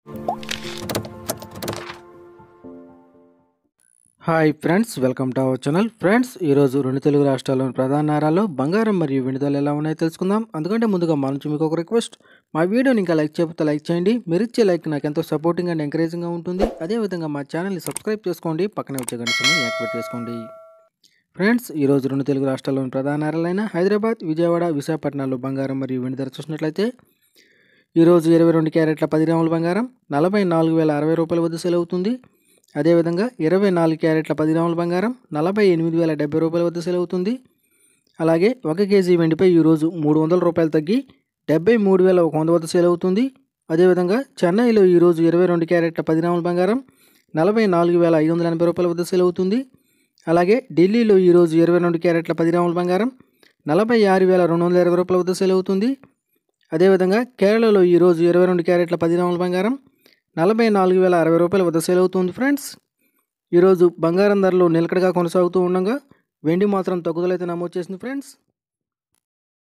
hi friends welcome to our channel friends ఈరోజు రెండు తెలుగు రాష్ట్రాల్లోని ప్రధాన నగరాల్లో బంగారం మరియు వెనుదలు ఎలా ఉన్నాయో తెలుసుకుందాం అందుకంటే ముందుగా మా నుంచి మీకు ఒక రిక్వెస్ట్ మా వీడియోని ఇంకా లైక్ చేయకపోతే లైక్ చేయండి మీరు ఇచ్చే లైక్ నాకు ఎంతో సపోర్టింగ్ అండ్ ఎంకరేజింగ్గా ఉంటుంది అదేవిధంగా మా ఛానల్ని సబ్స్క్రైబ్ చేసుకోండి పక్కనే వచ్చే గంటని యాక్టివేట్ చేసుకోండి ఫ్రెండ్స్ ఈరోజు రెండు తెలుగు రాష్ట్రాల్లోని ప్రధాన నగరాలైన హైదరాబాద్ విజయవాడ విశాఖపట్నాల్లో బంగారం మరియు వెండి ధర చూసినట్లయితే ఈరోజు ఇరవై రెండు క్యారెట్ల పది గ్రాముల బంగారం నలభై నాలుగు వేల అరవై రూపాయల వద్ద సేల్ అవుతుంది అదేవిధంగా ఇరవై నాలుగు క్యారెట్ల పది గ్రాముల బంగారం నలభై ఎనిమిది వేల డెబ్బై రూపాయల వద్ద సేల్ అవుతుంది అలాగే ఒక కేజీ వెండిపై ఈరోజు మూడు వందల రూపాయలు తగ్గి డెబ్బై మూడు వేల ఒక వంద వద్ద సేల్ అవుతుంది అదేవిధంగా చెన్నైలో ఈరోజు ఇరవై రెండు క్యారెట్ల పది గ్రాముల బంగారం నలభై నాలుగు వేల ఐదు వందల ఎనభై రూపాయల వద్ద సేల్ అవుతుంది అలాగే ఢిల్లీలో ఈరోజు ఇరవై రెండు క్యారెట్ల పది గ్రాముల బంగారం నలభై ఆరు వేల రెండు వందల ఇరవై రూపాయల వద్ద సేల్ అవుతుంది అదేవిధంగా కేరళలో ఈరోజు ఇరవై రెండు క్యారెట్ల పది గ్రాముల బంగారం నలభై నాలుగు వేల అరవై రూపాయల వద్ద సేల్ అవుతుంది ఫ్రెండ్స్ ఈరోజు బంగారం ధరలు నిలకడగా కొనసాగుతూ ఉండగా వెండి మాత్రం తగ్గుదలైతే నమోదు చేసింది ఫ్రెండ్స్